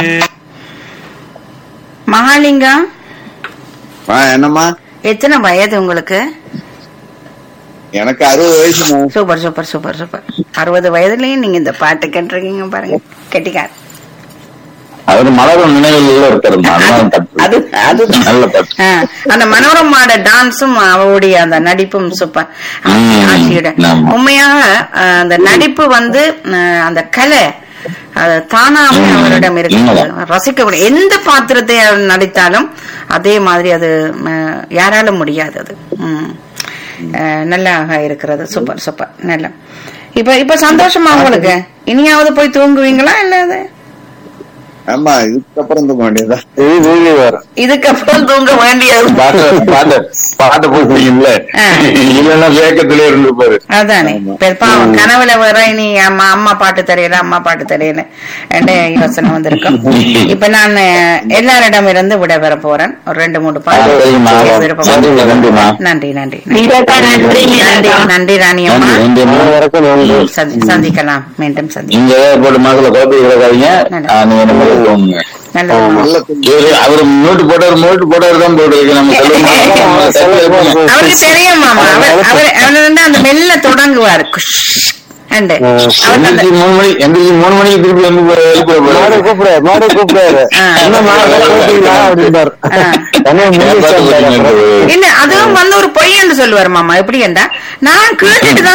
மகாலிங்கம் ஆ, என்னம்மா எத்தனை வயது உங்களுக்கு எனக்கு அறுபது வயசுமா சூப்பர் சூப்பர் சூப்பர் சூப்பர் அறுபது வயதுலயும் நீங்க இந்த பாட்டு கேட்டிருக்கீங்க பாருங்க கெட்டிக்கார் அவர் மலரும் நினைவில் இருக்கிறது அது அது நல்ல பாட்டு ஆ, அந்த மனோரமாட டான்ஸும் அவளுடைய அந்த நடிப்பும் சூப்பர் ம், ஆட்சியோட ஆமா. உண்மையாக ஆ, அந்த நடிப்பு வந்து ஆ, அந்த கலை அது தானாவே ம், அவரிடம் இருக்கு உண்மைதான். ரசிக்க எந்த பாத்திரத்தை அவர் நடித்தாலும் அதே மாதிரி அது ஆ, யாராலும் முடியாது அது ம். ஆ, நல்லாக இருக்கிறது சூப்பர் சூப்பர் நல்ல இப்ப இப்ப சந்தோஷமா உங்களுக்கு இனியாவது போய் தூங்குவீங்களா இல்ல அது ஆமா இதுக்கப்புறம் தூங்க வேண்டியதா இதுக்கப்புறம் தூங்க வேண்டியது பாட்டு பாட்டு பாட்டு போட்டீங்கல்ல ஆ. இல்லைன்னா வேக்கத்திலே இருந்திருப்பாரு அதானே இப்ப பாவம் கனவுல வர நீ அம்மா அம்மா பாட்டு தெரியல அம்மா பாட்டு தெரியல என்ற யோசனை வந்திருக்கும் இப்ப நான் எல்லாரிடம் இருந்து விட பெற போறேன் ஒரு ரெண்டு மூணு பாட்டு சரிம்மா. கேட்க விருப்பப்படுறேன். நன்றிம்மா, நன்றிம்மா. நன்றி நன்றி நீங்கக்கா நன்றிங்க நன்றி நன்றி ராணி அம்மா நன்றி ரெண்டு மூணு வரைக்கும் நன்றி சந்தி- சந்திக்கலாம் மீண்டும் சந்தி நீங்க போட்டு மகளை குழப்பி கிடக்காதீங்க நல்லது. ஆ, நீங்க நம்ம போங்க நல்லது நல்ல தூக்கம். இவரு அவரு மூட்டு போட்டாரு மூட்டு போட்டாரு தான் போட்டுருக்கு நம்ம சொல்லுங்க அவருக்கு தெரியும் மாமா அவர் அவர் அவர் வந்து அந்த மெல்ல தொடங்குவார் குஷ் அண்டு அவர் அந்த எந்திரிச்சு மூணு மணி எந்திரிச்சு மூணு மணிக்கு திருப்பி வந்து எழுப்ப மாடு கூப்பிடு மாடு கூப்பிடாரு ஆ. என்ன மாடு கூப்பிட்டீங்களா அப்படின்றாரு ஆ. தனியா முடிவு இல்ல அதுவும் வந்து ஒரு பொய் என்று சொல்லுவார் மாமா எப்படி என்றா நான் கேட்டுட்டு தான்